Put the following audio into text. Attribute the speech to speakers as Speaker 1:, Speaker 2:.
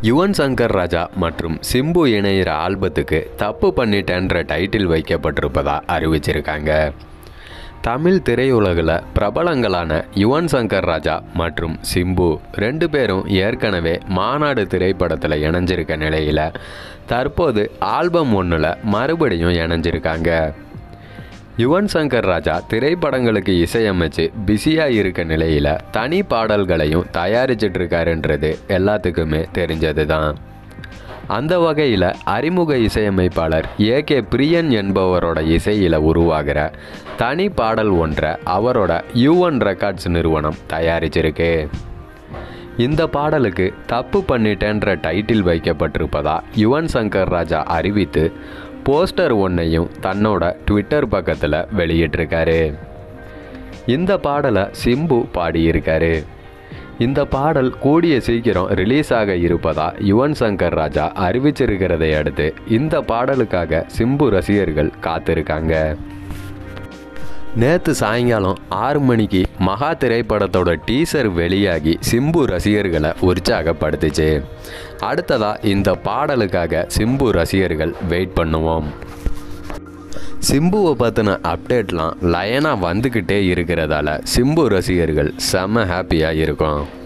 Speaker 1: யுவன் சங்கர் ராஜா மற்றும் சிம்பு இணையிற ஆல்பத்துக்கு தப்பு பண்ணிட்டேன்ற டைட்டில் வைக்கப்பட்டிருப்பதா அறிவிச்சிருக்காங்க தமிழ் திரையுலகில் பிரபலங்களான யுவன் சங்கர் ராஜா மற்றும் சிம்பு ரெண்டு பேரும் ஏற்கனவே மாநாடு திரைப்படத்தில் இணைஞ்சிருக்க நிலையில் தற்போது ஆல்பம் ஒன்றில் மறுபடியும் இணைஞ்சிருக்காங்க யுவன் சங்கர் ராஜா திரைப்படங்களுக்கு இசையமைச்சு பிஸியாக இருக்க நிலையில் தனி பாடல்களையும் தயாரிச்சிட்டு இருக்காருன்றது எல்லாத்துக்குமே தெரிஞ்சது தான் அந்த வகையில் அறிமுக இசையமைப்பாளர் ஏ கே பிரியன் என்பவரோட இசையில் உருவாகிற தனி பாடல் ஒன்றை அவரோட யுவன் ரெக்கார்ட்ஸ் நிறுவனம் தயாரிச்சிருக்கு இந்த பாடலுக்கு தப்பு பண்ணிட்டேன்ற டைட்டில் வைக்கப்பட்டிருப்பதா யுவன் சங்கர் ராஜா அறிவித்து போஸ்டர் ஒன்றையும் தன்னோட ட்விட்டர் பக்கத்தில் வெளியிட்டிருக்காரு இந்த பாடலை சிம்பு பாடியிருக்காரு இந்த பாடல் கூடிய சீக்கிரம் ரிலீஸ் ஆக இருப்பதா யுவன் சங்கர் ராஜா அறிவிச்சிருக்கிறதை அடுத்து இந்த பாடலுக்காக சிம்பு ரசிகர்கள் காத்திருக்காங்க நேற்று சாயங்காலம் ஆறு மணிக்கு மகா திரைப்படத்தோட டீசர் வெளியாகி சிம்பு ரசிகர்களை உற்சாகப்படுத்துச்சு அடுத்ததாக இந்த பாடலுக்காக சிம்பு ரசிகர்கள் வெயிட் பண்ணுவோம் சிம்புவை பற்றின அப்டேட்லாம் லயனாக வந்துக்கிட்டே இருக்கிறதால சிம்பு ரசிகர்கள் செம்ம ஹாப்பியாக இருக்கும்